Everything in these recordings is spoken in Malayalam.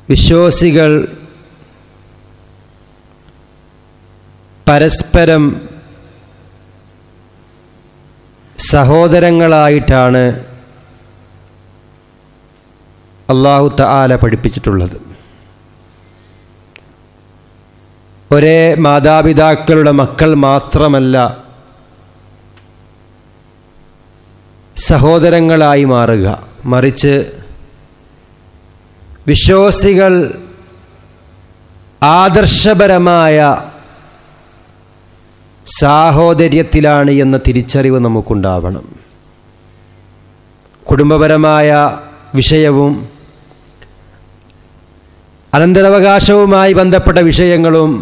വിശ്വാസികൾ പരസ്പരം സഹോദരങ്ങളായിട്ടാണ് അള്ളാഹു തആല പഠിപ്പിച്ചിട്ടുള്ളത് ഒരേ മാതാപിതാക്കളുടെ മക്കൾ മാത്രമല്ല സഹോദരങ്ങളായി മാറുക മറിച്ച് വിശ്വാസികൾ ആദർശപരമായ സാഹോദര്യത്തിലാണ് എന്ന തിരിച്ചറിവ് നമുക്കുണ്ടാവണം കുടുംബപരമായ വിഷയവും അനന്തരാവകാശവുമായി ബന്ധപ്പെട്ട വിഷയങ്ങളും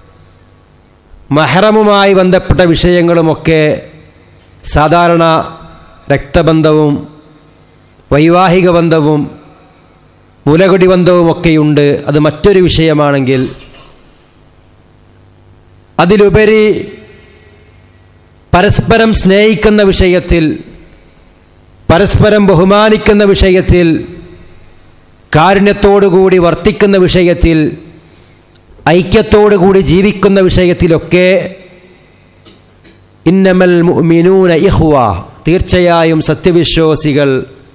മഹറമുമായി ബന്ധപ്പെട്ട വിഷയങ്ങളുമൊക്കെ സാധാരണ രക്തബന്ധവും വൈവാഹിക ബന്ധവും മുലകുടി ബന്ധവുമൊക്കെയുണ്ട് അത് മറ്റൊരു വിഷയമാണെങ്കിൽ അതിലുപരി പരസ്പരം സ്നേഹിക്കുന്ന വിഷയത്തിൽ പരസ്പരം ബഹുമാനിക്കുന്ന വിഷയത്തിൽ കാരുണ്യത്തോടുകൂടി വർത്തിക്കുന്ന വിഷയത്തിൽ ഐക്യത്തോടുകൂടി ജീവിക്കുന്ന വിഷയത്തിലൊക്കെ ഇന്നമൽ മുഅ്മിനൂന ഇഹ്വ തീർച്ചയായും സത്യവിശ്വാസികൾ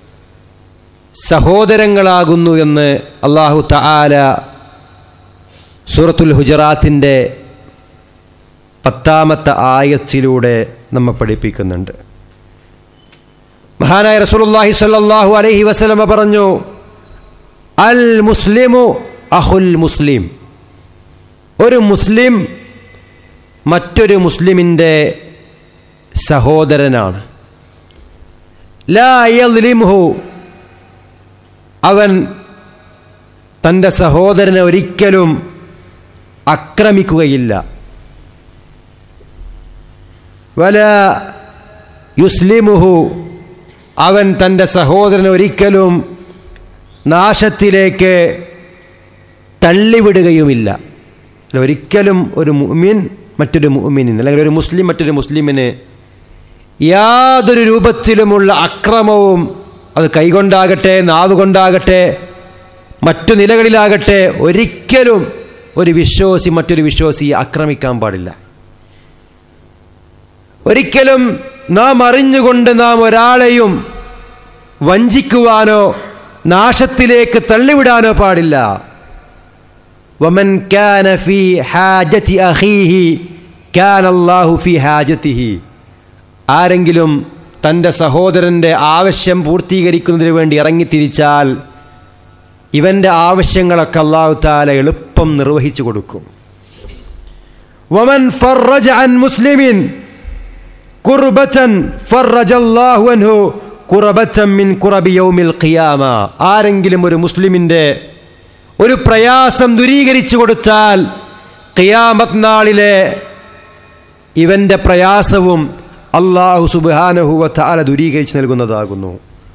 സഹോദരങ്ങളാകുന്നു എന്ന് അള്ളാഹു തആല സൂറത്തുൽ ഹുജറാത്തിൻ്റെ പത്താമത്തെ ആയത്തിലൂടെ നമ്മെ പഠിപ്പിക്കുന്നുണ്ട് മഹാനായ റസൂലുള്ളാഹി സ്വല്ലല്ലാഹു അലൈഹി വസല്ലമ പറഞ്ഞു അൽ മുസ്ലിമു അഹുൽ മുസ്ലിം ഒരു മുസ്ലിം മറ്റൊരു മുസ്ലിമിൻ്റെ സഹോദരനാണ് ലാ യദ്ലിംഹു അവൻ തൻ്റെ സഹോദരനെ ഒരിക്കലും ആക്രമിക്കുകയില്ല വല യുസ്ലിമുഹു അവൻ തൻ്റെ സഹോദരനെ ഒരിക്കലും നാശത്തിലേക്ക് തള്ളിവിടുകയുമില്ല അല്ല, ഒരിക്കലും ഒരു മുഅ്മിൻ മറ്റൊരു മുഅ്മിനിന് അല്ലെങ്കിൽ ഒരു മുസ്ലിം മറ്റൊരു മുസ്ലിമിന് യാതൊരു രൂപത്തിലുമുള്ള അക്രമവും അത് കൈകൊണ്ടാകട്ടെ നാവ് കൊണ്ടാകട്ടെ മറ്റു നിലകളിലാകട്ടെ ഒരിക്കലും ഒരു വിശ്വാസി മറ്റൊരു വിശ്വാസിയെ ആക്രമിക്കാൻ പാടില്ല ഒരിക്കലും നാം അറിഞ്ഞുകൊണ്ട് നാം ഒരാളെയും വഞ്ചിക്കുവാനോ നാശത്തിലേക്ക് തള്ളിവിടാനോ പാടില്ല വമൻ കാന ഫീ ഹാജതി അഖീഹി കാന അല്ലാഹു ഫീ ഹാജതിഹി ആരെങ്കിലും തൻ്റെ സഹോദരൻ്റെ ആവശ്യം പൂർത്തീകരിക്കുന്നതിന് വേണ്ടി ഇറങ്ങിത്തിരിച്ചാൽ ഇവൻ്റെ ആവശ്യങ്ങളൊക്കെ അള്ളാഹു താല എളുപ്പം നിർവഹിച്ചു കൊടുക്കും വമൻ ഫറജ അൻ മുസ്ലിമിൻ കുർബത്തൻ ഫറജല്ലാഹു അൻഹു കുറബത്തൻ മിൻ കുറബി യൗമിൽ ഖിയാമ ആരെങ്കിലും ഒരു മുസ്ലിമിൻ്റെ ഒരു പ്രയാസം ദൂരീകരിച്ചു കൊടുത്താൽ ഖിയാമത്ത് നാളിലെ ഇവൻ്റെ പ്രയാസവും അള്ളാഹു സുബാനഹുവ താല ദൂരീകരിച്ച് നൽകുന്നതാകുന്നു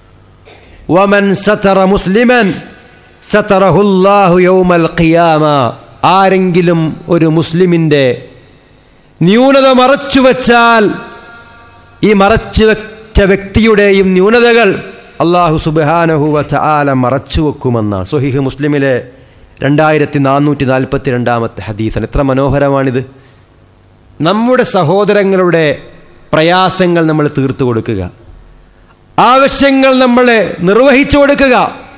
വമൻ സതറ മുസ്ലിമൻ സതറഹുല്ലാഹു യൗമൽ ഖിയാമ ആരെങ്കിലും ഒരു മുസ്ലിമിൻ്റെ ന്യൂനത മറച്ചു വച്ചാൽ ഈ മറച്ചു വെച്ച വ്യക്തിയുടെയും ന്യൂനതകൾ അള്ളാഹു സുബാനഹുവ ആല മറച്ചു വെക്കുമെന്നാണ് സൊഹിഹ് മുസ്ലിമിലെ രണ്ടായിരത്തി നാനൂറ്റി നാൽപ്പത്തി രണ്ടാമത്തെ ഹദീസൻ എത്ര മനോഹരമാണിത് നമ്മുടെ സഹോദരങ്ങളുടെ പ്രയാസങ്ങൾ നമ്മൾ തീർത്തു കൊടുക്കുക ആവശ്യങ്ങൾ നമ്മൾ നിർവഹിച്ചു കൊടുക്കുക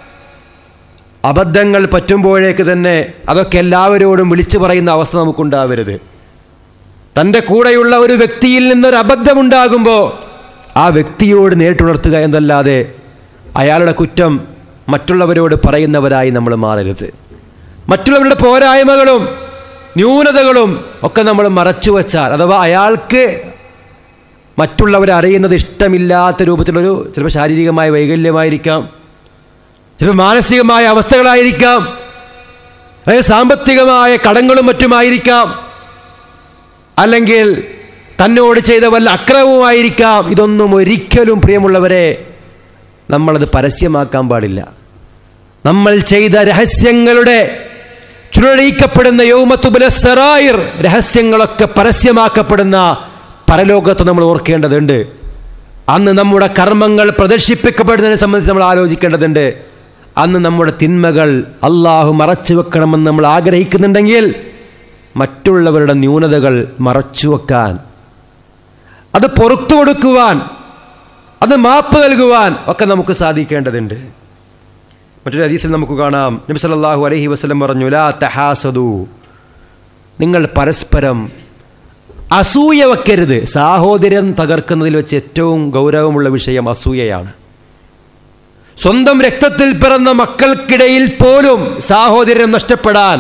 അബദ്ധങ്ങൾ പറ്റുമ്പോഴേക്ക് തന്നെ അതൊക്കെ എല്ലാവരോടും വിളിച്ചു പറയുന്ന അവസ്ഥ നമുക്കുണ്ടാവരുത് തൻ്റെ കൂടെയുള്ള ഒരു വ്യക്തിയിൽ നിന്നൊരു അബദ്ധമുണ്ടാകുമ്പോൾ ആ വ്യക്തിയോട് നേരിട്ടുണർത്തുക എന്നല്ലാതെ അയാളുടെ കുറ്റം മറ്റുള്ളവരോട് പറയുന്നവരായി നമ്മൾ മാറരുത് മറ്റുള്ളവരുടെ പോരായ്മകളും ന്യൂനതകളും ഒക്കെ നമ്മൾ മറച്ചു വച്ചാൽ അഥവാ അയാൾക്ക് മറ്റുള്ളവരെ അറിയുന്നത് ഇഷ്ടമില്ലാത്ത രൂപത്തിലൊരു ചിലപ്പോൾ ശാരീരികമായ വൈകല്യമായിരിക്കാം ചിലപ്പോൾ മാനസികമായ അവസ്ഥകളായിരിക്കാം അതായത് സാമ്പത്തികമായ കടങ്ങളും മറ്റുമായിരിക്കാം അല്ലെങ്കിൽ തന്നോട് ചെയ്ത വല്ല അക്രമവുമായിരിക്കാം ഇതൊന്നും ഒരിക്കലും പ്രിയമുള്ളവരെ നമ്മളത് പരസ്യമാക്കാൻ പാടില്ല നമ്മൾ ചെയ്ത രഹസ്യങ്ങളുടെ ചുഴലിക്കപ്പെടുന്ന യൗമത്തുബുല സെറായിർ രഹസ്യങ്ങളൊക്കെ പരസ്യമാക്കപ്പെടുന്ന പരലോകത്ത് നമ്മൾ ഓർക്കേണ്ടതുണ്ട് അന്ന് നമ്മുടെ കർമ്മങ്ങൾ പ്രദർശിപ്പിക്കപ്പെടുന്നതിനെ സംബന്ധിച്ച് നമ്മൾ ആലോചിക്കേണ്ടതുണ്ട് അന്ന് നമ്മുടെ തിന്മകൾ അള്ളാഹു മറച്ചു വെക്കണമെന്ന് നമ്മൾ ആഗ്രഹിക്കുന്നുണ്ടെങ്കിൽ മറ്റുള്ളവരുടെ ന്യൂനതകൾ മറച്ചു വെക്കാൻ അത് പുറത്തു കൊടുക്കുവാൻ അത് മാപ്പ് നൽകുവാൻ ഒക്കെ നമുക്ക് സാധിക്കേണ്ടതുണ്ട് മറ്റൊരു ഹദീസിൽ നമുക്ക് കാണാം നബി സല്ലല്ലാഹു അലൈഹി വസല്ലം പറഞ്ഞു ലാ തഹാസദു നിങ്ങൾ പരസ്പരം അസൂയ വെക്കരുത് സാഹോദര്യം തകർക്കുന്നതിൽ വെച്ച് ഏറ്റവും ഗൗരവമുള്ള വിഷയം അസൂയയാണ് സ്വന്തം രക്തത്തിൽ പിറന്ന മക്കൾക്കിടയിൽ പോലും സാഹോദര്യം നഷ്ടപ്പെടാൻ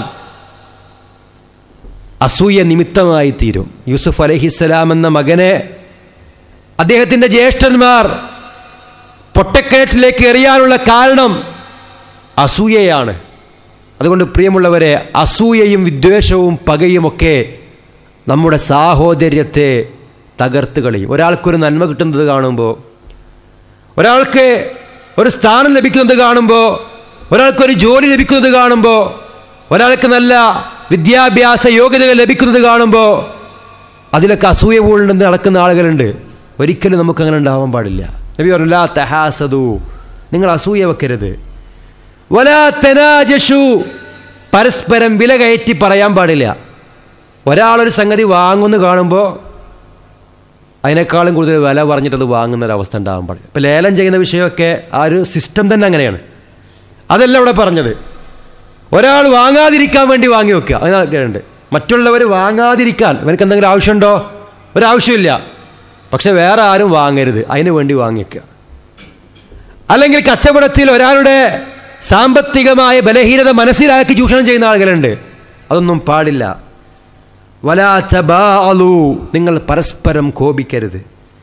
അസൂയ നിമിത്തമായി തീരും യൂസുഫ് അലഹിസ്സലാം എന്ന മകനെ അദ്ദേഹത്തിൻ്റെ ജ്യേഷ്ഠന്മാർ പൊട്ടക്കിണറ്റിലേക്ക് എറിയാനുള്ള കാരണം അസൂയയാണ് അതുകൊണ്ട് പ്രിയമുള്ളവരെ അസൂയയും വിദ്വേഷവും പകയുമൊക്കെ നമ്മുടെ സാഹോദര്യത്തെ തകർത്ത് കളയും ഒരാൾക്കൊരു നന്മ കിട്ടുന്നത് കാണുമ്പോൾ ഒരാൾക്ക് ഒരു സ്ഥാനം ലഭിക്കുന്നത് കാണുമ്പോൾ ഒരാൾക്കൊരു ജോലി ലഭിക്കുന്നത് കാണുമ്പോൾ ഒരാൾക്ക് നല്ല വിദ്യാഭ്യാസ യോഗ്യതകൾ ലഭിക്കുന്നത് കാണുമ്പോൾ അതിലൊക്കെ അസൂയ പൂണ്ടെന്ന് നടക്കുന്ന ആളുകളുണ്ട് ഒരിക്കലും നമുക്ക് അങ്ങനെ ഉണ്ടാവാൻ പാടില്ല നബി പറഞ്ഞു ലാ തഹാസദു നിങ്ങൾ അസൂയ വെക്കരുത് വലാ തനാജഷു പരസ്പരം വില കയറ്റി പറയാൻ പാടില്ല ഒരാളൊരു സംഗതി വാങ്ങുന്നു കാണുമ്പോൾ അതിനേക്കാളും കൂടുതൽ വില പറഞ്ഞിട്ട് അത് വാങ്ങുന്ന ഒരു അവസ്ഥ ഉണ്ടാകാൻ പാടില്ല ഇപ്പം ലേലം ചെയ്യുന്ന വിഷയമൊക്കെ ആ ഒരു സിസ്റ്റം തന്നെ അങ്ങനെയാണ് അതല്ല ഇവിടെ പറഞ്ഞത് ഒരാൾ വാങ്ങാതിരിക്കാൻ വേണ്ടി വാങ്ങി വെക്കുക അങ്ങനെയുണ്ട് മറ്റുള്ളവർ വാങ്ങാതിരിക്കാൻ ഇവനക്ക് എന്തെങ്കിലും ആവശ്യമുണ്ടോ ഒരാവശ്യമില്ല പക്ഷെ വേറെ ആരും വാങ്ങരുത് അതിനു വേണ്ടി വാങ്ങിക്കുക അല്ലെങ്കിൽ കച്ചവടത്തിൽ ഒരാളുടെ സാമ്പത്തികമായ ബലഹീനത മനസ്സിലാക്കി ചൂഷണം ചെയ്യുന്ന ആളുകളുണ്ട് അതൊന്നും പാടില്ല വലാ തബാലു നിങ്ങൾ പരസ്പരം കോപിക്കരുത്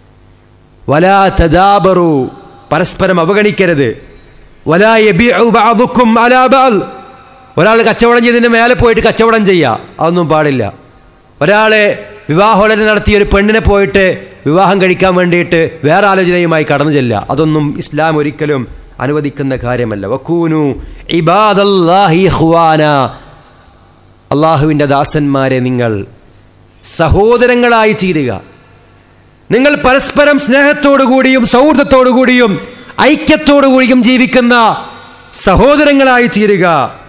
വലാ തദാബറു പരസ്പരം അവഗണിക്കരുത് വലാ യബിഉ ബഅദുക്കും അലാ ബഅദ് ഒരാൾ കച്ചവടം ചെയ്തതിന് മേലെ പോയിട്ട് കച്ചവടം ചെയ്യുക അതൊന്നും പാടില്ല ഒരാളെ വിവാഹോടനെ നടത്തിയ ഒരു പെണ്ണിനെ പോയിട്ട് വിവാഹം കഴിക്കാൻ വേണ്ടിയിട്ട് വേറെ ആലോചനയുമായി കടന്നു ചെല്ലുക അതൊന്നും ഇസ്ലാം ഒരിക്കലും അനുവദിക്കുന്ന കാര്യമല്ല വക്കൂനു ഇബാദല്ലാഹി ഇഖ്വാന അള്ളാഹുവിൻ്റെ ദാസന്മാരെ നിങ്ങൾ സഹോദരങ്ങളായി തീരുക നിങ്ങൾ പരസ്പരം സ്നേഹത്തോടുകൂടിയും സൗഹൃദത്തോടുകൂടിയും ഐക്യത്തോടുകൂടിയും ജീവിക്കുന്ന സഹോദരങ്ങളായി തീരുക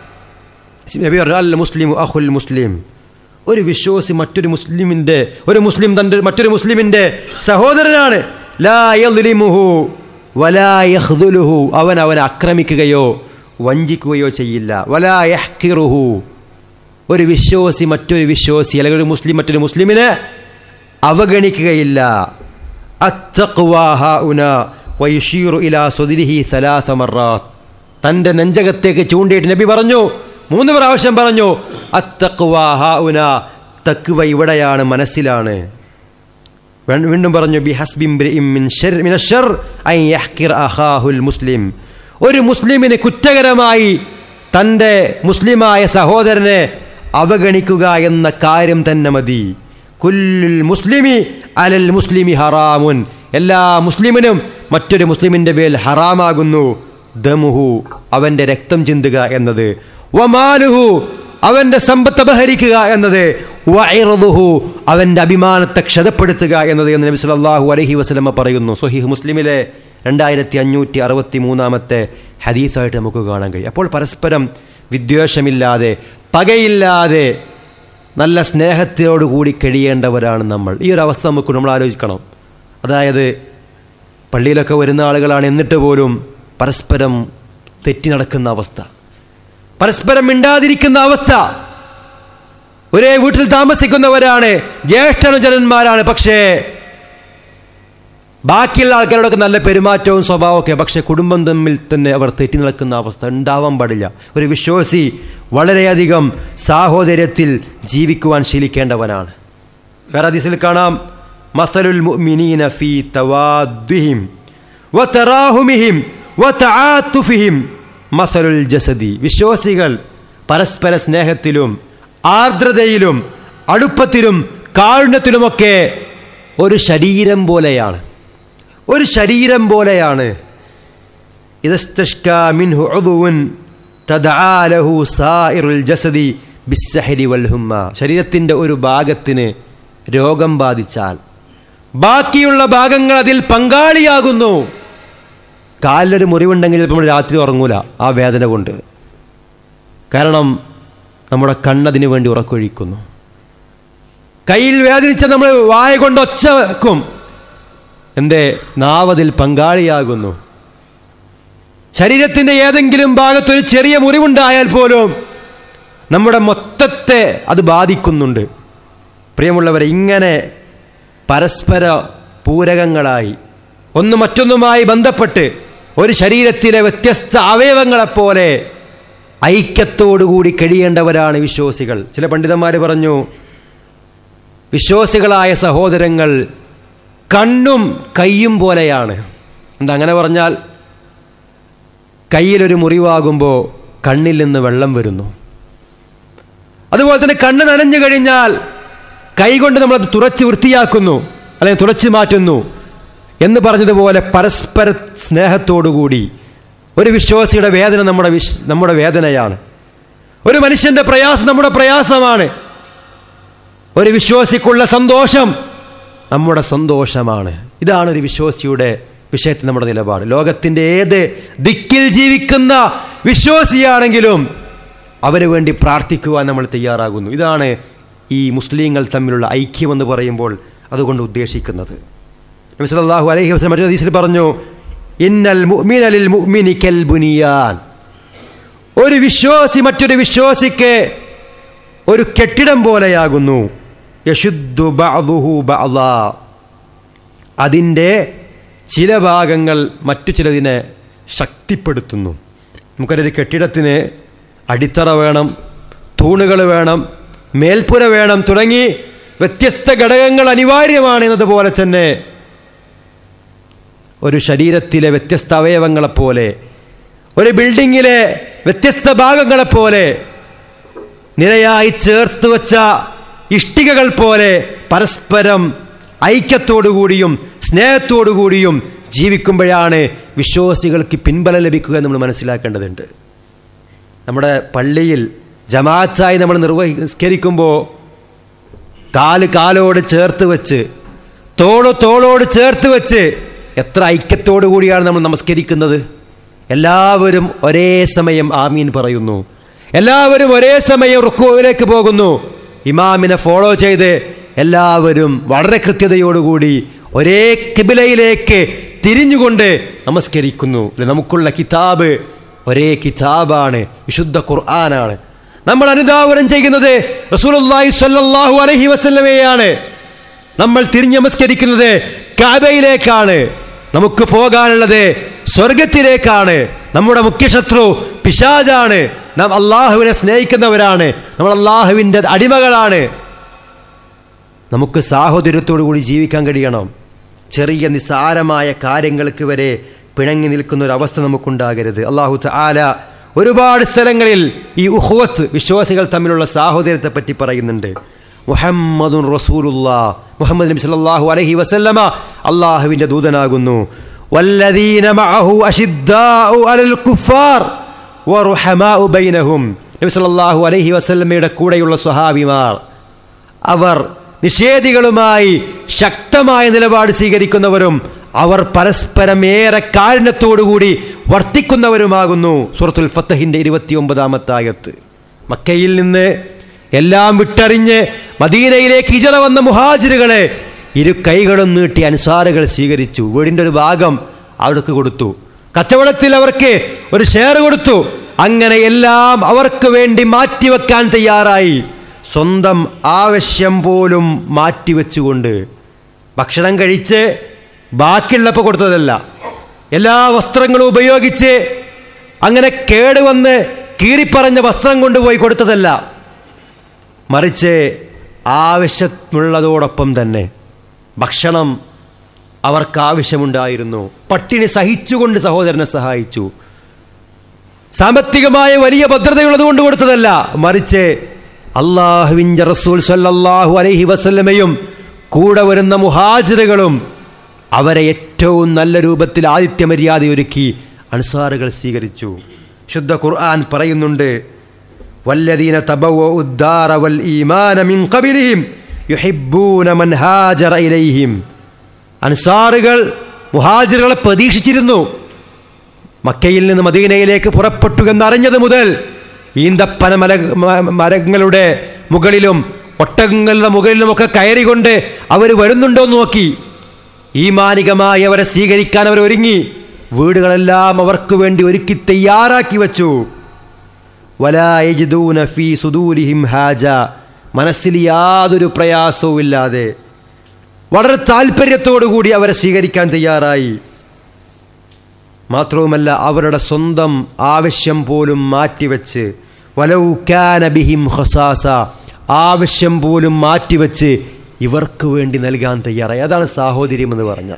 നബി പറഞ്ഞു, അൽ മുസ്ലിം അഹുൽ മുസ്ലിം ഒരു വിശ്വാസി മറ്റൊരു മുസ്ലിമിൻ്റെ ഒരു മുസ്ലിം തൻ്റെ മറ്റൊരു മുസ്ലിമിൻ്റെ സഹോദരനാണ് ലാ യദ്ലിമുഹു വലാ യഖ്ദുലുഹു അവൻ അവനെ ആക്രമിക്കുകയോ വഞ്ചിക്കുകയോ ചെയ്യില്ല വലാ യഹ്കിറുഹു ഒരു വിശ്വാസി മറ്റൊരു വിശ്വാസി അല്ലെങ്കിൽ ഒരു മുസ്ലിം മറ്റൊരു മുസ്ലിമിനെ അവഗണിക്കുകയില്ല അത്തഖ്വാ ഹാഉന വയുഷീറു ഇലാ സുദിരിഹി സലാസ മറാത്ത് തൻ്റെ നെഞ്ചകത്തേക്ക് ചൂണ്ടിയിട്ട് നബി പറഞ്ഞു മൂന്ന് പ്രാവശ്യം പറഞ്ഞു അത്തഖ്വാ ഹാഉന തക്വ ഇവിടെയാണ് മനസ്സിലാണ് വീ- വീണ്ടും പറഞ്ഞു ബി ഹസ്ബിം മുസ്ലിം ഒരു മുസ്ലിമിന് കുറ്റകരമായി തൻ്റെ മുസ്ലിമായ സഹോദരനെ അവഗണിക്കുക എന്ന കാര്യം തന്നെ മതി കുല്ലുൽ മുസ്ലിമി അലൽ മുസ്ലിമി ഹറാമുൻ എല്ലാ മുസ്ലിമിനും മറ്റൊരു മുസ്ലിമിൻ്റെ മേൽ ഹറാമാകുന്നു ദമുഹു അവൻ്റെ രക്തം ചിന്തുക എന്നത് വമാലുഹു അവൻ്റെ സമ്പത്ത് അപഹരിക്കുക എന്നത് വഇർദുഹു അവൻ്റെ അഭിമാനത്തെ ക്ഷതപ്പെടുത്തുക എന്നത് എന്ന് നബി സല്ലല്ലാഹു അലൈഹി വസല്ലമ പറയുന്നു സ്വഹീഹ് മുസ്ലിമിലെ രണ്ടായിരത്തി അഞ്ഞൂറ്റി അറുപത്തി മൂന്നാമത്തെ ഹദീസായിട്ട് നമുക്ക് കാണാൻ കഴിയും അപ്പോൾ പരസ്പരം വിദ്വേഷമില്ലാതെ പകയില്ലാതെ നല്ല സ്നേഹത്തോടുകൂടി കഴിയേണ്ടവരാണ് നമ്മൾ ഈ ഒരു അവസ്ഥ നമുക്ക് നമ്മൾ ആലോചിക്കണം അതായത് പള്ളിയിലൊക്കെ വരുന്ന ആളുകളാണ് എന്നിട്ട് പോലും പരസ്പരം തെറ്റി നടക്കുന്ന അവസ്ഥ പരസ്പരം മിണ്ടാതിരിക്കുന്ന അവസ്ഥ ഒരേ വീട്ടിൽ താമസിക്കുന്നവരാണ് ജ്യേഷ്ഠനുജനന്മാരാണ് പക്ഷേ ബാക്കിയുള്ള ആൾക്കാരോടൊക്കെ നല്ല പെരുമാറ്റവും സ്വഭാവമൊക്കെ പക്ഷെ കുടുംബം തമ്മിൽ തന്നെ അവർ തെറ്റി നിൽക്കുന്ന അവസ്ഥ ഉണ്ടാവാൻ പാടില്ല ഒരു വിശ്വാസി വളരെയധികം സാഹോദര്യത്തിൽ ജീവിക്കുവാൻ ശീലിക്കേണ്ടവനാണ് വേറെ ഹദീസിൽ കാണാം മസലുൽ മുഅ്മിനീന ഫീ തവാദ്ദിഹിം വതറാഹുമിഹിം വതആത്തുഫിഹിം മസലുൽ ജസദി വിശ്വാസികൾ പരസ്പര സ്നേഹത്തിലും ആർദ്രതയിലും അടുപ്പത്തിലും കാരുണ്യത്തിലുമൊക്കെ ഒരു ശരീരം പോലെയാണ് ഒരു ശരീരം പോലെയാണ് ഇതസ്തഷ്കാ മിൻഹു ഉദുവുൻ തദആ ലഹു സായിറുൽ ജസദി ബിസ്സഹരി വൽ ഹുമ്മ ശരീരത്തിൻ്റെ ഒരു ഭാഗത്തിന് രോഗം ബാധിച്ചാൽ ബാക്കിയുള്ള ഭാഗങ്ങൾ അതിൽ പങ്കാളിയാകുന്നു കാലിലൊരു മുറിവുണ്ടെങ്കിൽ ചിലപ്പോൾ നമ്മൾ രാത്രി ഉറങ്ങൂല ആ വേദന കൊണ്ട് കാരണം നമ്മുടെ കണ്ണതിന് വേണ്ടി ഉറക്കൊഴിക്കുന്നു കയ്യിൽ വേദനിച്ച നമ്മൾ വായ കൊണ്ട് ഒച്ച വെക്കും എന്തേ നാവതിൽ പങ്കാളിയാകുന്നു ശരീരത്തിൻ്റെ ഏതെങ്കിലും ഭാഗത്തൊരു ചെറിയ മുറിവുണ്ടായാൽ പോലും നമ്മുടെ മൊത്തത്തെ അത് ബാധിക്കുന്നുണ്ട് പ്രിയമുള്ളവരെ ഇങ്ങനെ പരസ്പര പൂരകങ്ങളായി ഒന്ന് മറ്റൊന്നുമായി ബന്ധപ്പെട്ട് ഒരു ശരീരത്തിലെ വ്യത്യസ്ത അവയവങ്ങളെപ്പോലെ ഐക്യത്തോടുകൂടി കഴിയേണ്ടവരാണ് വിശ്വാസികൾ ചില പണ്ഡിതന്മാർ പറഞ്ഞു വിശ്വാസികളായ സഹോദരങ്ങൾ കണ്ണും കയ്യും പോലെയാണ് എന്താ അങ്ങനെ പറഞ്ഞാൽ കയ്യിലൊരു മുറിവാകുമ്പോൾ കണ്ണിൽ നിന്ന് വെള്ളം വരുന്നു അതുപോലെ തന്നെ കണ്ണ് നനഞ്ഞു കഴിഞ്ഞാൽ കൈകൊണ്ട് നമ്മളത് തുറച്ച് വൃത്തിയാക്കുന്നു അല്ലെങ്കിൽ തുറച്ച് മാറ്റുന്നു എന്ന് പറഞ്ഞതുപോലെ പരസ്പര സ്നേഹത്തോടുകൂടി ഒരു വിശ്വാസിയുടെ വേദന നമ്മുടെ വിശ് നമ്മുടെ വേദനയാണ് ഒരു മനുഷ്യന്റെ പ്രയാസം നമ്മുടെ പ്രയാസമാണ് ഒരു വിശ്വാസിക്കുള്ള സന്തോഷം നമ്മുടെ സന്തോഷമാണ് ഇതാണ് ഒരു വിശ്വാസിയുടെ വിഷയത്തിൽ നമ്മുടെ നിലപാട് ലോകത്തിൻ്റെ ഏത് ദിക്കിൽ ജീവിക്കുന്ന വിശ്വാസിയാണെങ്കിലും അവന് വേണ്ടി പ്രാർത്ഥിക്കുവാൻ നമ്മൾ തയ്യാറാകുന്നു ഇതാണ് ഈ മുസ്ലിങ്ങൾ തമ്മിലുള്ള ഐക്യമെന്ന് പറയുമ്പോൾ അതുകൊണ്ട് ഉദ്ദേശിക്കുന്നത് നബി സല്ലല്ലാഹു അലൈഹി വസല്ലം മറ്റൊരു ഹദീസിൽ പറഞ്ഞു ഇന്നൽ മുഅ്മിന ലിൽ മുഅ്മിനി കൽ ബുനിയാൻ ഒരു വിശ്വാസി മറ്റൊരു വിശ്വാസിക്ക് ഒരു കെട്ടിടം പോലെയാകുന്നു യശുദ്ധു ബഅദുഹു ബഅദാ അതിൻ്റെ ചില ഭാഗങ്ങൾ മറ്റു ചിലതിനെ ശക്തിപ്പെടുത്തുന്നു നമുക്കൊരു കെട്ടിടത്തിന് അടിത്തറ വേണം തൂണുകൾ വേണം മേൽപ്പുര വേണം തുടങ്ങി വ്യത്യസ്ത ഘടകങ്ങൾ അനിവാര്യമാണ് എന്നതുപോലെ തന്നെ ഒരു ശരീരത്തിലെ വ്യത്യസ്ത അവയവങ്ങളെപ്പോലെ ഒരു ബിൽഡിങ്ങിലെ വ്യത്യസ്ത ഭാഗങ്ങളെപ്പോലെ നിരയായി ചേർത്ത് വച്ച ഇഷ്ടികകൾ പോലെ പരസ്പരം ഐക്യത്തോടുകൂടിയും സ്നേഹത്തോടുകൂടിയും ജീവിക്കുമ്പോഴാണ് വിശ്വാസികൾക്ക് പിൻബലം ലഭിക്കുക എന്ന് നമ്മൾ മനസ്സിലാക്കേണ്ടതുണ്ട് നമ്മുടെ പള്ളിയിൽ ജമാഅത്തായി നമ്മൾ നിർവഹിസ്കരിക്കുമ്പോൾ കാല് കാലോട് ചേർത്ത് വെച്ച് തോള് തോളോട് ചേർത്ത് വെച്ച് എത്ര ഐക്യത്തോടു കൂടിയാണ് നമ്മൾ നമസ്കരിക്കുന്നത് എല്ലാവരും ഒരേ സമയം ആമീൻ പറയുന്നു എല്ലാവരും ഒരേ സമയം റുക്കുവിലേക്ക് പോകുന്നു ഇമാമിനെ ഫോളോ ചെയ്ത് എല്ലാവരും വളരെ കൃത്യതയോടുകൂടി ഒരേ കിബിലയിലേക്ക് തിരിഞ്ഞുകൊണ്ട് നമസ്കരിക്കുന്നു നമുക്കുള്ള കിതാബ് ഒരേ കിതാബാണ് വിശുദ്ധ ഖുർആനാണ് നമ്മൾ അനുധാവനം ചെയ്യുന്നത് റസൂലുള്ളാഹി സ്വല്ലല്ലാഹു അലൈഹി വസല്ലമയാണ് നമ്മൾ തിരിഞ്ഞ് നമസ്കരിക്കുന്നത് കാബയിലേക്കാണ് നമുക്ക് പോകാനുള്ളത് സ്വർഗത്തിലേക്കാണ് നമ്മുടെ മുഖ്യശത്രു പിശാജാണ് നാം അള്ളാഹുവിനെ സ്നേഹിക്കുന്നവരാണ് നമ്മൾ അള്ളാഹുവിൻ്റെ അടിമകളാണ് നമുക്ക് സാഹോദര്യത്തോടു കൂടി ജീവിക്കാൻ കഴിയണം ചെറിയ നിസ്സാരമായ കാര്യങ്ങൾക്ക് വരെ പിണങ്ങി നിൽക്കുന്ന ഒരു അവസ്ഥ നമുക്കുണ്ടാകരുത് അള്ളാഹു ആല ഒരുപാട് സ്ഥലങ്ങളിൽ ഈ ഉഹുവത്ത് വിശ്വാസികൾ തമ്മിലുള്ള സാഹോദര്യത്തെ പറ്റി പറയുന്നുണ്ട് മുഹമ്മദുൻ റസൂലുല്ലാ മുഹമ്മദ് നബി സല്ലല്ലാഹു അലൈഹി വസല്ലമ അള്ളാഹുവിൻ്റെ ദൂതനാകുന്നു വല്ലദീന മഅഹു അഷിദ്ദാഉ അലൽ കുഫാർ വറുഹമാഉ ബൈനഹും നബി സല്ലല്ലാഹു അലൈഹി വസല്ലമയുടെ കൂടെയുള്ള സ്വഹാബിമാർ അവർ നിഷേധികളുമായി ശക്തമായ നിലപാട് സ്വീകരിക്കുന്നവരും അവർ പരസ്പരം ഏറെ കാരുണ്യത്തോടുകൂടി വർത്തിക്കുന്നവരുമാകുന്നു സൂറത്തുൽ ഫത്തഹിന്റെ ഇരുപത്തിയൊമ്പതാമത്തെ ആയത്ത് മക്കയിൽ നിന്ന് എല്ലാം വിട്ടറിഞ്ഞ് മദീനയിലേക്ക് ഹിജറ വന്ന മുഹാജിറുകളെ ഇരു കൈകളും നീട്ടി അനുസാറുകൾ സ്വീകരിച്ചു വീടിൻ്റെ ഒരു ഭാഗം അവർക്ക് കൊടുത്തു കച്ചവടത്തിൽ അവർക്ക് ഒരു ഷെയർ കൊടുത്തു അങ്ങനെ എല്ലാം അവർക്ക് വേണ്ടി മാറ്റിവെക്കാൻ തയ്യാറായി സ്വന്തം ആവശ്യം പോലും മാറ്റിവെച്ചുകൊണ്ട് ഭക്ഷണം കഴിച്ച് ബാക്കിയുള്ളപ്പോൾ കൊടുത്തതല്ല എല്ലാ വസ്ത്രങ്ങളും ഉപയോഗിച്ച് അങ്ങനെ കേടുവന്ന് കീറിപ്പറഞ്ഞ വസ്ത്രം കൊണ്ടുപോയി കൊടുത്തതല്ല മറിച്ച് ആവശ്യമുള്ളതോടൊപ്പം തന്നെ ഭക്ഷണം അവർക്ക് ആവശ്യമുണ്ടായിരുന്നു പട്ടിണി സഹിച്ചുകൊണ്ട് സഹോദരനെ സഹായിച്ചു സാമ്പത്തികമായ വലിയ ഭദ്രതയുള്ളത് കൊണ്ട് കൊടുത്തതല്ല മറിച്ച് അള്ളാഹുവിൻ്റെ റസൂൽ സല്ലല്ലാഹു അലൈഹി വസല്ലമയും കൂടെ വരുന്ന മുഹാജിറുകളും അവരെ ഏറ്റവും നല്ല രൂപത്തിൽ ആദിത്യ മര്യാദ ഒരുക്കി അൻസാറുകൾ സ്വീകരിച്ചു ശുദ്ധ ഖുർആൻ പറയുന്നുണ്ട് വല്ലദീന തബവ്വഉ الدار والإيمان من قبلهم يحبون من هاجر إليهم അൻസാറുകൾ മുഹാജിറുകളെ പ്രതീക്ഷിച്ചിരുന്നു മക്കയിൽ നിന്ന് മദീനയിലേക്ക് പുറപ്പെട്ടു എന്നറിഞ്ഞത് മുതൽ ഈന്തപ്പന മല മ- മരങ്ങളുടെ മുകളിലും ഒട്ടകങ്ങളുടെ മുകളിലുമൊക്കെ കയറിക്കൊണ്ട് അവർ വരുന്നുണ്ടോ എന്ന് നോക്കി ഈമാനികമായി അവരെ സ്വീകരിക്കാൻ അവർ ഒരുങ്ങി വീടുകളെല്ലാം അവർക്ക് വേണ്ടി ഒരുക്കി തയ്യാറാക്കി വച്ചു വലാ യജിദൂന ഫീ സുദൂരിഹിം ഹാജ മനസ്സിൽ യാതൊരു പ്രയാസവും ഇല്ലാതെ വളരെ താല്പര്യത്തോടു കൂടി അവരെ സ്വീകരിക്കാൻ തയ്യാറായി മാത്രവുമല്ല അവരുടെ സ്വന്തം ആവശ്യം പോലും മാറ്റിവെച്ച് വലൗക്കാന ബിഹിം ഹസാസ ആവശ്യം പോലും മാറ്റിവെച്ച് ഇവർക്ക് വേണ്ടി നൽകാൻ തയ്യാറായി അതാണ് സാഹോദര്യം എന്ന് പറഞ്ഞ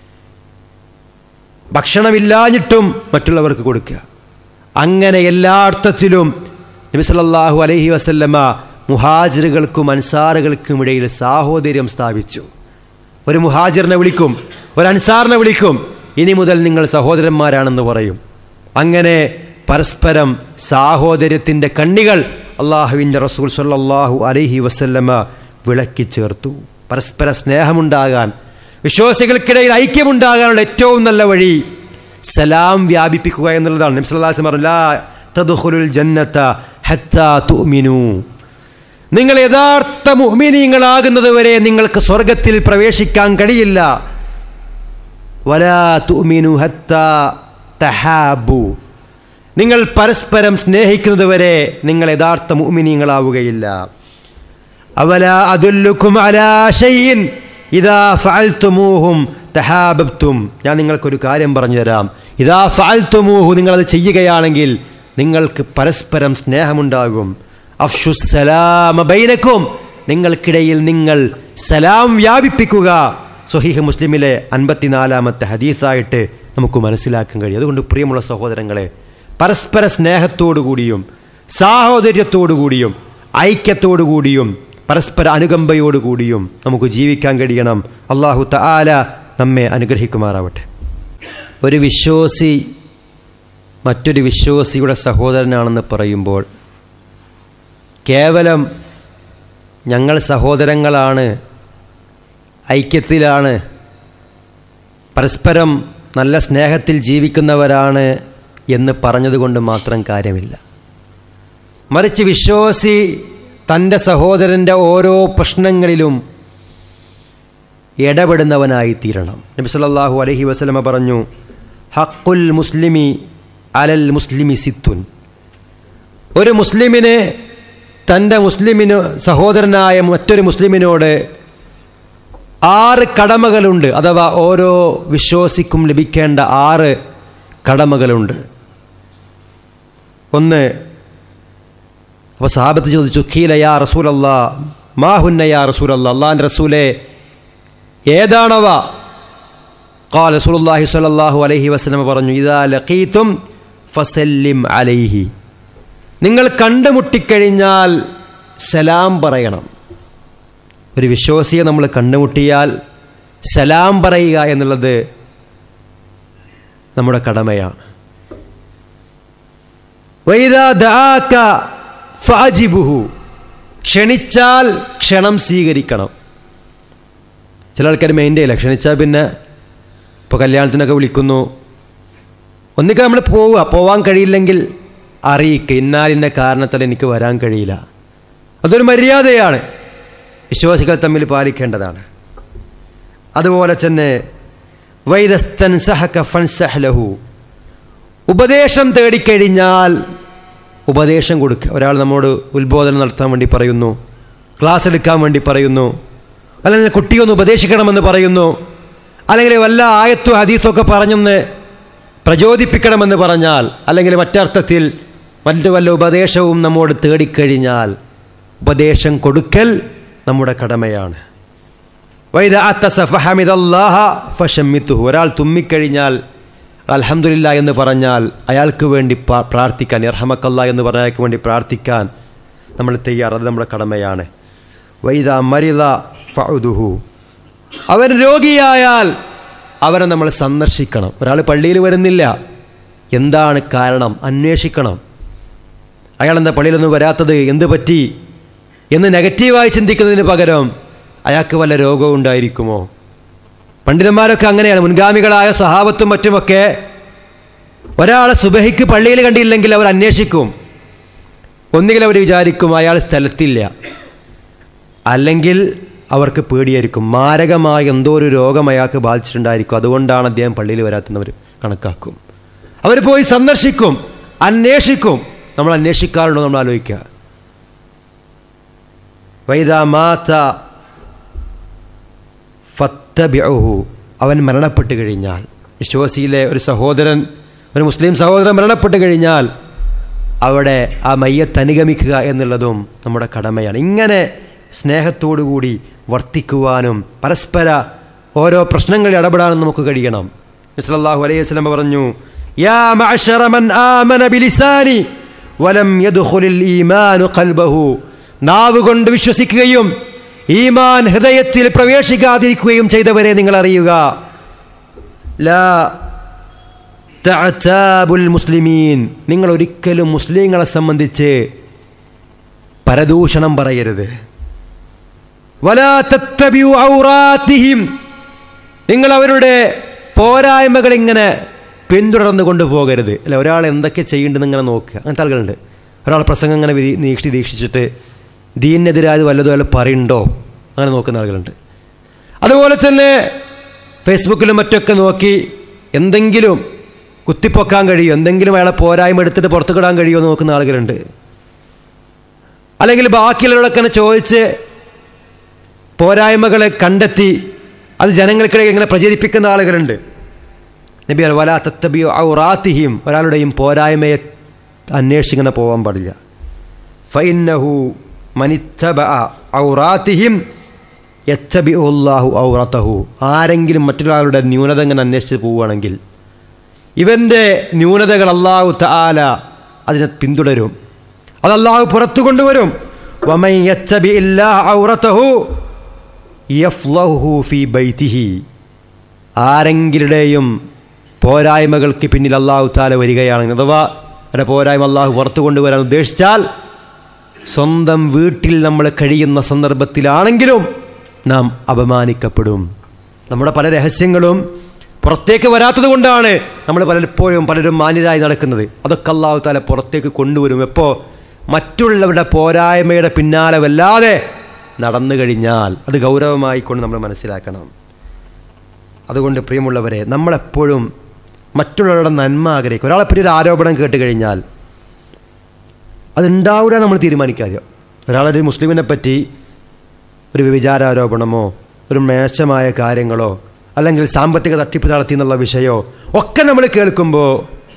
ഭക്ഷണമില്ലാഞ്ഞിട്ടും മറ്റുള്ളവർക്ക് കൊടുക്കുക അങ്ങനെ എല്ലാ അർത്ഥത്തിലും നബി സല്ലല്ലാഹു അലൈഹി വസല്ലമ മുഹാജിറുകൾക്കും അൻസാറുകൾക്കും ഇടയിൽ സാഹോദര്യം സ്ഥാപിച്ചു ഒരു മുഹാജിറിനെ വിളിക്കും ഒരു അൻസാറിനെ വിളിക്കും ഇനി മുതൽ നിങ്ങൾ സഹോദരന്മാരാണെന്ന് പറയും അങ്ങനെ പരസ്പരം സാഹോദര്യത്തിൻ്റെ കണ്ണികൾ അള്ളാഹുവിൻ്റെ റസൂൽ സല്ലല്ലാഹു അലൈഹി വസല്ലമ വിളക്കി ചേർത്തു പരസ്പര സ്നേഹമുണ്ടാകാൻ വിശ്വാസികൾക്കിടയിൽ ഐക്യമുണ്ടാകാനുള്ള ഏറ്റവും നല്ല വഴി സലാം വ്യാപിപ്പിക്കുക എന്നുള്ളതാണ് നബി സല്ലല്ലാഹു അലൈഹി വസല്ലം പറഞ്ഞു ലാ തദ്ഖുലുൽ ജന്നത ഹത്താ തുഅ്മിനൂ നിങ്ങൾ യഥാർത്ഥ മുഅ്മിനീങ്ങളാകുന്നത് വരെ നിങ്ങൾക്ക് സ്വർഗത്തിൽ പ്രവേശിക്കാൻ കഴിയില്ല വലാ തുഅ്മിനു ഹത്താ തഹാബു നിങ്ങൾ പരസ്പരം സ്നേഹിക്കുന്നത് വരെ നിങ്ങൾ യഥാർത്ഥ മുഅ്മിനീങ്ങളാവുകയില്ല അവല അതുല്ലുക്കും അലാ ഷൈഇൻ ഇദാ ഫഅൽതുമൂഹും തഹാബബ്തും ഞാൻ നിങ്ങൾക്കൊരു കാര്യം പറഞ്ഞു തരാം ഇദാ ഫഅൽതുമൂഹു നിങ്ങളത് ചെയ്യുകയാണെങ്കിൽ നിങ്ങൾക്ക് പരസ്പരം സ്നേഹമുണ്ടാകും അഫ്ഷുസലാമ ബൈനക്കും നിങ്ങൾക്കിടയിൽ നിങ്ങൾ സലാം വ്യാപിപ്പിക്കുക സ്വഹീഹ് മുസ്ലിമിലെ അൻപത്തിനാലാമത്തെ ഹദീസായിട്ട് നമുക്ക് മനസ്സിലാക്കാൻ കഴിയും അതുകൊണ്ട് പ്രിയമുള്ള സഹോദരങ്ങളെ പരസ്പര സ്നേഹത്തോടുകൂടിയും സാഹോദര്യത്തോടുകൂടിയും ഐക്യത്തോടുകൂടിയും പരസ്പര അനുകമ്പയോടുകൂടിയും നമുക്ക് ജീവിക്കാൻ കഴിയണം അള്ളാഹു തആല നമ്മെ അനുഗ്രഹിക്കുമാറാവട്ടെ ഒരു വിശ്വാസി മറ്റൊരു വിശ്വാസിയുടെ സഹോദരനാണെന്ന് പറയുമ്പോൾ കേവലം ഞങ്ങൾ സഹോദരങ്ങളാണ് ഐക്യത്തിലാണ് പരസ്പരം നല്ല സ്നേഹത്തിൽ ജീവിക്കുന്നവരാണ് എന്ന് പറഞ്ഞതുകൊണ്ട് മാത്രം കാര്യമില്ല മറിച്ച് വിശ്വാസി തൻ്റെ സഹോദരൻ്റെ ഓരോ പ്രശ്നങ്ങളിലും ഇടപെടുന്നവനായി തീരണം നബി സല്ലല്ലാഹു അലൈഹി വസല്ലമ പറഞ്ഞു ഹക്കുൽ മുസ്ലിമി അലൽ മുസ്ലിമി സിത്തുൻ ഒരു മുസ്ലിമിന് തൻ്റെ മുസ്ലിമിന് സഹോദരനായ മറ്റൊരു മുസ്ലിമിനോട് ആറ് കടമകളുണ്ട് അഥവാ ഓരോ വിശ്വാസിക്കും ലഭിക്കേണ്ട ആറ് കടമകളുണ്ട് ഒന്ന് അപ്പോൾ സാബത്ത് ചോദിച്ചു ഖീല യാ റസൂൽ അല്ലാ മാഹുന്ന യാ റസൂൽ അല്ലാ അള്ളാൻ്റെ റസൂലെ ഏതാണവ قال رسول الله صلى الله عليه وسلم പറഞ്ഞു ഇദാ ലഖീതും ഫസല്ലിം അലൈഹി നിങ്ങൾ കണ്ടുമുട്ടിക്കഴിഞ്ഞാൽ സലാം പറയണം ഒരു വിശ്വാസിയെ നമ്മൾ കണ്ടുമുട്ടിയാൽ സലാം പറയുക എന്നുള്ളത് നമ്മുടെ കടമയാണ് വൈദാ ദആക ഫഅജിബുഹു ക്ഷണിച്ചാൽ ക്ഷണം സ്വീകരിക്കണം ചില ആൾക്കാർ മെയിൻ്റെ ഇല്ല ക്ഷണിച്ചാൽ പിന്നെ ഇപ്പോൾ കല്യാണത്തിനൊക്കെ വിളിക്കുന്നു ഒന്നിക്ക നമ്മൾ പോവുക പോവാൻ കഴിയില്ലെങ്കിൽ അറിയിക്കുക ഇന്നാലിൻ്റെ കാരണത്താൽ എനിക്ക് വരാൻ കഴിയില്ല അതൊരു മര്യാദയാണ് വിശ്വാസികൾ തമ്മിൽ പാലിക്കേണ്ടതാണ് അതുപോലെ തന്നെ വൈദസ്തൻ സഹക ഫൻസഹ്ലഹു ഉപദേശം തേടിക്കഴിഞ്ഞാൽ ഉപദേശം കൊടുക്കുക ഒരാൾ നമ്മോട് ഉത്ബോധനം നടത്താൻ വേണ്ടി പറയുന്നു ക്ലാസ് എടുക്കാൻ വേണ്ടി പറയുന്നു അല്ലെങ്കിൽ കുട്ടിയൊന്ന് ഉപദേശിക്കണമെന്ന് പറയുന്നു അല്ലെങ്കിൽ വല്ല ആയത്തോ ഹദീസോ ഒക്കെ പറഞ്ഞെന്ന് പ്രചോദിപ്പിക്കണമെന്ന് പറഞ്ഞാൽ അല്ലെങ്കിൽ മറ്റർത്ഥത്തിൽ മറ്റു വല്ല ഉപദേശവും നമ്മോട് തേടിക്കഴിഞ്ഞാൽ ഉപദേശം കൊടുക്കൽ നമ്മുടെ കടമയാണ് വൈദ അത്തസഫഹമിദല്ലാഹ ഫഷമ്മിത്തുഹു ഒരാൾ തുമ്മിക്കഴിഞ്ഞാൽ അൽഹംദുലില്ല എന്ന് പറഞ്ഞാൽ അയാൾക്ക് വേണ്ടി പ്രാ- പ്രാർത്ഥിക്കാൻ ഇർഹമക്കല്ല എന്ന് പറഞ്ഞ അയാൾക്ക് വേണ്ടി പ്രാർത്ഥിക്കാൻ നമ്മൾ തയ്യാർ അത് നമ്മുടെ കടമയാണ് വൈദ മരിത ഫഉദുഹു അവൻ രോഗിയായാൽ അവരെ നമ്മൾ സന്ദർശിക്കണം ഒരാൾ പള്ളിയിൽ വരുന്നില്ല എന്താണ് കാരണം അന്വേഷിക്കണം അയാൾ എന്താ പള്ളിയിലൊന്നും വരാത്തത് എന്ത് പറ്റി എന്ന് നെഗറ്റീവായി ചിന്തിക്കുന്നതിന് പകരം അയാൾക്ക് വല്ല രോഗവും ഉണ്ടായിരിക്കുമോ പണ്ഡിതന്മാരൊക്കെ അങ്ങനെയാണ് മുൻഗാമികളായ സഹാബത്തും മറ്റുമൊക്കെ ഒരാളെ സുബഹിക്ക് പള്ളിയിൽ കണ്ടില്ലെങ്കിൽ അവർ അന്വേഷിക്കും ഒന്നുകിൽ അവർ വിചാരിക്കും അയാൾ സ്ഥലത്തില്ല അല്ലെങ്കിൽ അവർക്ക് പേടിയായിരിക്കും മാരകമായ എന്തോ ഒരു രോഗം അയാൾക്ക് ബാധിച്ചിട്ടുണ്ടായിരിക്കും അതുകൊണ്ടാണ് അദ്ദേഹം പള്ളിയിൽ വരാത്തുന്നവർ കണക്കാക്കും അവർ പോയി സന്ദർശിക്കും അന്വേഷിക്കും നമ്മൾ അന്വേഷിക്കാറുണ്ടോ നമ്മൾ ആലോചിക്കുക വൈദാ മാത്ത ഫത്തബിഅഹു അവൻ മരണപ്പെട്ട് കഴിഞ്ഞാൽ വിശ്വാസിയിലെ ഒരു സഹോദരൻ ഒരു മുസ്ലിം സഹോദരൻ മരണപ്പെട്ട് കഴിഞ്ഞാൽ അവിടെ ആ മയ്യത്ത് അനുഗമിക്കുക എന്നുള്ളതും നമ്മുടെ കടമയാണ് ഇങ്ങനെ സ്നേഹത്തോടുകൂടി വർത്തിക്കുവാനും പരസ്പര ഓരോ പ്രശ്നങ്ങളിൽ ഇടപെടാനും നമുക്ക് കഴിയണം മിസ്ലാഹു അലൈഹി വസല്ലം പറഞ്ഞു യാ മഅശറ മൻ ആമന ബിലിസാനി വലം യദ്ഖുലിൽ ഈമാനു ഖൽബഹു നാവ് കൊണ്ട് വിശ്വസിക്കുകയും ഈമാൻ ഹൃദയത്തിൽ പ്രവേശിക്കാതിരിക്കുകയും ചെയ്തവരെ നിങ്ങൾ അറിയുക ലാ തഅതാബുൽ മുസ്ലിമീൻ നിങ്ങൾ ഒരിക്കലും മുസ്ലിങ്ങളെ സംബന്ധിച്ച് പരദൂഷണം പറയരുത് വലാ തത്തബിഉ ഔറാത്തിഹിം നിങ്ങൾ അവരുടെ പോരായ്മകൾ ഇങ്ങനെ പിന്തുടർന്നു കൊണ്ടുപോകരുത് അല്ല ഒരാൾ എന്തൊക്കെ ചെയ്യേണ്ടതെന്ന് ഇങ്ങനെ നോക്കുക അങ്ങനത്തെ ആളുകളുണ്ട് ഒരാൾ പ്രസംഗം ഇങ്ങനെ വിരി- നീക്ഷി വീക്ഷിച്ചിട്ട് ദീനെതിരായത് വല്ലതും അയാൾ പറയുന്നുണ്ടോ അങ്ങനെ നോക്കുന്ന ആളുകളുണ്ട് അതുപോലെ തന്നെ ഫേസ്ബുക്കിലും മറ്റൊക്കെ നോക്കി എന്തെങ്കിലും കുത്തിപ്പൊക്കാൻ കഴിയുമോ എന്തെങ്കിലും അയാളെ പോരായ്മ എടുത്തിട്ട് പുറത്തു കിടാൻ കഴിയുമോ എന്ന് നോക്കുന്ന ആളുകളുണ്ട് അല്ലെങ്കിൽ ബാക്കിയുള്ളവരൊക്കെ തന്നെ ചോദിച്ച് പോരായ്മകളെ കണ്ടെത്തി അത് ജനങ്ങൾക്കിടയിൽ ഇങ്ങനെ പ്രചരിപ്പിക്കുന്ന ആളുകളുണ്ട് നബി വല തത്തബിയോ ഔറാത്തിഹിം ഒരാളുടെയും പോരായ്മയെ അന്വേഷിച്ചിങ്ങനെ പോകാൻ പാടില്ല ഫൈനഹു മനിത്തബ ഔറാത്തിഹിം യത്തബിഉല്ലാഹു ഔറത്തഹു ആരെങ്കിലും മറ്റൊരാളുടെ ന്യൂനത ഇങ്ങനെ അന്വേഷിച്ച് പോവുകയാണെങ്കിൽ ഇവൻ്റെ ന്യൂനതകൾ അള്ളാഹു തആല അതിനെ പിന്തുടരും അത് അള്ളാഹു പുറത്തു കൊണ്ടുവരും വമൻ യത്തബി ഇല്ലാഹ ഔറത്തഹു യഫ്ലഹു ഫീ ബൈത്തിഹി ആരെങ്കിലുടെയും പോരായ്മകൾക്ക് പിന്നിൽ അള്ളാഹു താല വരികയാണെങ്കിൽ അഥവാ അവരുടെ പോരായ്മ അള്ളാഹു പുറത്തു കൊണ്ടുവരാൻ ഉദ്ദേശിച്ചാൽ സ്വന്തം വീട്ടിൽ നമ്മൾ കഴിയുന്ന സന്ദർഭത്തിലാണെങ്കിലും നാം അപമാനിക്കപ്പെടും നമ്മുടെ പല രഹസ്യങ്ങളും പുറത്തേക്ക് വരാത്തത് കൊണ്ടാണ് നമ്മൾ പലപ്പോഴും പലരും മാന്യരായി നടക്കുന്നത് അതൊക്കെ അള്ളാഹു താല പുറത്തേക്ക് കൊണ്ടുവരും എപ്പോൾ മറ്റുള്ളവരുടെ പോരായ്മയുടെ പിന്നാലെ വല്ലാതെ നടന്നു കഴിഞ്ഞാൽ അത് ഗൗരവമായിക്കൊണ്ട് നമ്മൾ മനസ്സിലാക്കണം അതുകൊണ്ട് പ്രിയമുള്ളവരെ നമ്മളെപ്പോഴും മറ്റുള്ളവരുടെ നന്മ ആഗ്രഹിക്കും ഒരാളെപ്പറ്റി ഒരു ആരോപണം കേട്ട് കഴിഞ്ഞാൽ അതുണ്ടാവില്ല നമ്മൾ തീരുമാനിക്കാതെ ഒരാളൊരു മുസ്ലിമിനെ പറ്റി ഒരു വ്യഭിചാരാരോപണമോ ഒരു മേശമായ കാര്യങ്ങളോ അല്ലെങ്കിൽ സാമ്പത്തിക തട്ടിപ്പ് നടത്തി എന്നുള്ള വിഷയമോ ഒക്കെ നമ്മൾ കേൾക്കുമ്പോൾ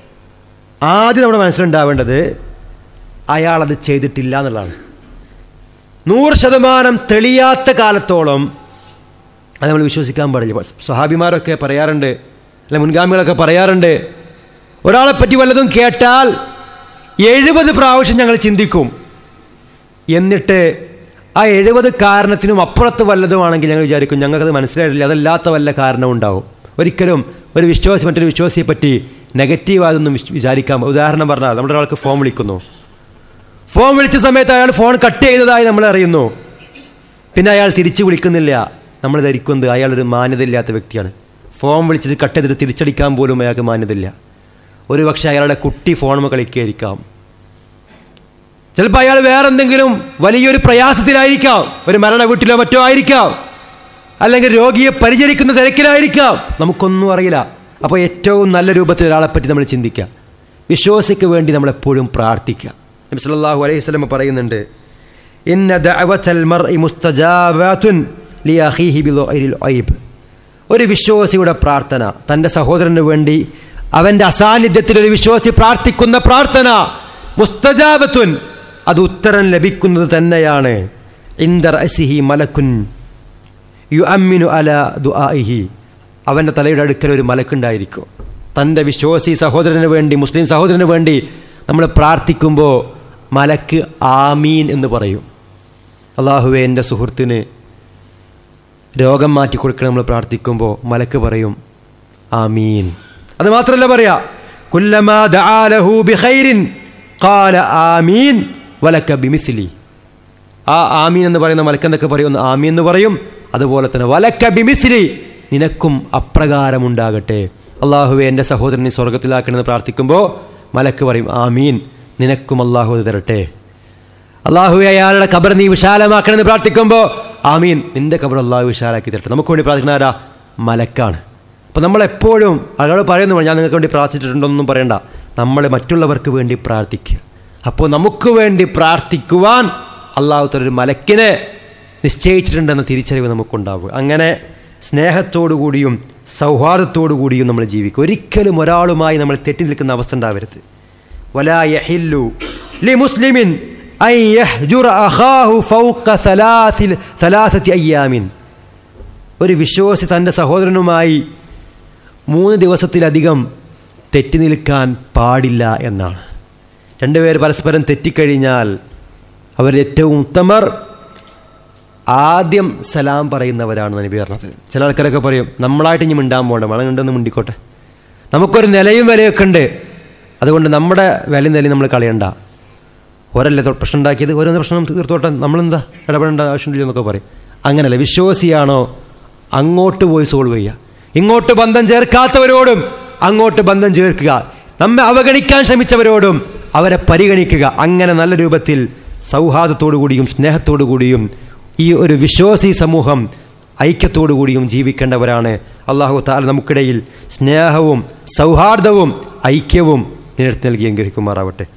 ആദ്യം നമ്മുടെ മനസ്സിലുണ്ടാവേണ്ടത് അയാളത് ചെയ്തിട്ടില്ല എന്നുള്ളതാണ് നൂറ് ശതമാനം തെളിയാത്ത കാലത്തോളം അത് നമ്മൾ വിശ്വസിക്കാൻ പാടില്ല സ്വഹാബിമാരൊക്കെ പറയാറുണ്ട് അല്ലെ മുൻഗാമികളൊക്കെ പറയാറുണ്ട് ഒരാളെ പറ്റി വല്ലതും കേട്ടാൽ എഴുപത് പ്രാവശ്യം ഞങ്ങൾ ചിന്തിക്കും എന്നിട്ട് ആ എഴുപത് കാരണത്തിനും അപ്പുറത്ത് വല്ലതുമാണെങ്കിൽ ഞങ്ങൾ വിചാരിക്കും ഞങ്ങൾക്കത് മനസ്സിലായിട്ടില്ല അതല്ലാത്ത വല്ല കാരണവും ഉണ്ടാവും ഒരിക്കലും ഒരു വിശ്വാസി മറ്റൊരു വിശ്വാസിയെ പറ്റി നെഗറ്റീവായതൊന്നും വിശ്- വിചാരിക്കാം ഉദാഹരണം പറഞ്ഞാൽ നമ്മുടെ ഒരാൾക്ക് ഫോൺ വിളിക്കുന്നു ഫോൺ വിളിച്ച സമയത്ത് അയാൾ ഫോൺ കട്ട് ചെയ്തതായി നമ്മൾ അറിയുന്നു പിന്നെ അയാൾ തിരിച്ചു വിളിക്കുന്നില്ല നമ്മൾ ധരിക്കുന്നത് അയാളൊരു മാന്യതയില്ലാത്ത വ്യക്തിയാണ് ഫോൺ വിളിച്ചിട്ട് കട്ട് ചെയ്തിട്ട് തിരിച്ചടിക്കാൻ പോലും അയാൾക്ക് മാന്യതയില്ല ഒരു പക്ഷേ അയാളുടെ കുട്ടി ഫോണുമ കളിക്കായിരിക്കാം ചിലപ്പോൾ അയാൾ വേറെന്തെങ്കിലും വലിയൊരു പ്രയാസത്തിലായിരിക്കാം ഒരു മരണ വീട്ടിലോ മറ്റോ ആയിരിക്കാം അല്ലെങ്കിൽ രോഗിയെ പരിചരിക്കുന്ന തിരക്കിലായിരിക്കാം നമുക്കൊന്നും അറിയില്ല അപ്പോൾ ഏറ്റവും നല്ല രൂപത്തിൽ ഒരാളെ പറ്റി നമ്മൾ ചിന്തിക്കുക വിശ്വാസിക്ക് വേണ്ടി നമ്മൾ എപ്പോഴും പ്രാർത്ഥിക്കുക നബി സല്ലല്ലാഹു അലൈഹി വസല്ലം പറയുന്നുണ്ട് ഇന്ന ദഅവത്തൽ മർഇ മുസ്തജാബാതുൻ ലിഅഖീഹി ബിളുഇൽ ഐബ് ഒരു വിശ്വാസിയുടെ പ്രാർത്ഥന തൻ്റെ സഹോദരന് വേണ്ടി അവൻ്റെ അസാന്നിധ്യത്തിൽ ഒരു വിശ്വാസി പ്രാർത്ഥിക്കുന്ന പ്രാർത്ഥന മുസ്തജാബത്തുൻ അത് ഉത്തരം ലഭിക്കുന്നത് തന്നെയാണ് ഇന്ദർ അസിഹി മലക്കുൻ യു അമ്മിനു അല ദുആഇഹി അവൻ്റെ തലയുടെ അടുക്കൽ ഒരു മലക്കുണ്ടായിരിക്കും തൻ്റെ വിശ്വാസി സഹോദരന് വേണ്ടി മുസ്ലിം സഹോദരന് വേണ്ടി നമ്മൾ പ്രാർത്ഥിക്കുമ്പോൾ മലക്ക് ആമീൻ എന്ന് പറയും അള്ളാഹുവെ എൻ്റെ സുഹൃത്തിന് രോഗം മാറ്റി കൊടുക്കണം നമ്മൾ പ്രാർത്ഥിക്കുമ്പോൾ മലക്ക് പറയും ആമീൻ അത് മാത്രമല്ല പറയാ കുല്ലമാ ദആലഹു ബിഖൈരിൻ ഖാല ആമീൻ വലക ബിമിസ്ലി ആ ആമീൻ എന്ന് പറയുന്ന മലക്ക് എന്തൊക്കെ പറയും ഒന്ന് ആമീൻ എന്ന് പറയും അതുപോലെ തന്നെ വലക്ക ബിമിസ്ലി നിനക്കും അപ്രകാരമുണ്ടാകട്ടെ അള്ളാഹുവെ എൻ്റെ സഹോദരൻ നീ സ്വർഗത്തിലാക്കണമെന്ന് പ്രാർത്ഥിക്കുമ്പോൾ മലക്ക് പറയും ആമീൻ നിനക്കും അള്ളാഹു അത് തരട്ടെ അള്ളാഹുവെ അയാളുടെ കബർ നീ വിശാലമാക്കണമെന്ന് പ്രാർത്ഥിക്കുമ്പോൾ ആമീൻ നിന്റെ കബർ അള്ളാഹു വിശാലാക്കി തരട്ടെ നമുക്ക് വേണ്ടി പ്രാർത്ഥിക്കുന്ന ആരാ മലക്കാണ് അപ്പം നമ്മളെപ്പോഴും ആളുകൾ പറയുന്നു ഞാൻ നിങ്ങൾക്ക് വേണ്ടി പ്രാർത്ഥിച്ചിട്ടുണ്ടോന്നും പറയണ്ട നമ്മൾ മറ്റുള്ളവർക്ക് വേണ്ടി പ്രാർത്ഥിക്കുക അപ്പോൾ നമുക്ക് വേണ്ടി പ്രാർത്ഥിക്കുവാൻ അള്ളാഹു തരൊരു മലക്കിനെ നിശ്ചയിച്ചിട്ടുണ്ടെന്ന തിരിച്ചറിവ് നമുക്കുണ്ടാവുക അങ്ങനെ സ്നേഹത്തോടു കൂടിയും സൗഹാർദ്ദത്തോടു കൂടിയും നമ്മൾ ജീവിക്കും ഒരിക്കലും ഒരാളുമായി നമ്മൾ തെറ്റി നിൽക്കുന്ന അവസ്ഥ ഉണ്ടാവരുത് ولا يحل لمسلم أن يهجر أخاه فوق ثلاث ثلاثة أيام ഒരു വിശ്വാസി തൻ്റെ സഹോദരനുമായി മൂന്ന് ദിവസത്തിലധികം തെറ്റി നിൽക്കാൻ പാടില്ല എന്നാണ് രണ്ടുപേർ പരസ്പരം തെറ്റിക്കഴിഞ്ഞാൽ അവർ ഏറ്റവും ഉത്തമർ ആദ്യം സലാം പറയുന്നവരാണ് നബി പറഞ്ഞത് ചില ആൾക്കാരൊക്കെ പറയും നമ്മളായിട്ട് ഇനി മിണ്ടാൻ പോകണ്ട മണം കണ്ടൊന്ന് മിണ്ടിക്കോട്ടെ നമുക്കൊരു നിലയും വിലയൊക്കെ ഉണ്ട് അതുകൊണ്ട് നമ്മുടെ വില നിലയും നമ്മൾ കളയണ്ട ഓരല്ലേ തൊ- പ്രശ്നം ഉണ്ടാക്കിയത് ഓരോന്ന് പ്രശ്നം തീർത്തോട്ടെ നമ്മളെന്താ ഇടപെടേണ്ട ആവശ്യമില്ല എന്നൊക്കെ പറയും അങ്ങനല്ല വിശ്വാസിയാണോ അങ്ങോട്ട് പോയി സോൾവ് ചെയ്യുക ഇങ്ങോട്ട് ബന്ധം ചേർക്കാത്തവരോടും അങ്ങോട്ട് ബന്ധം ചേർക്കുക നമ്മെ അവഗണിക്കാൻ ശ്രമിച്ചവരോടും അവരെ പരിഗണിക്കുക അങ്ങനെ നല്ല രൂപത്തിൽ സൗഹാർദ്ദത്തോടു കൂടിയും സ്നേഹത്തോടു കൂടിയും ഈ ഒരു വിശ്വാസി സമൂഹം ഐക്യത്തോടു കൂടിയും ജീവിക്കേണ്ടവരാണ് അള്ളാഹു താല നമുക്കിടയിൽ സ്നേഹവും സൗഹാർദ്ദവും ഐക്യവും നിലനിർത്തി നൽകി അനുഗ്രഹിക്കുമാറാവട്ടെ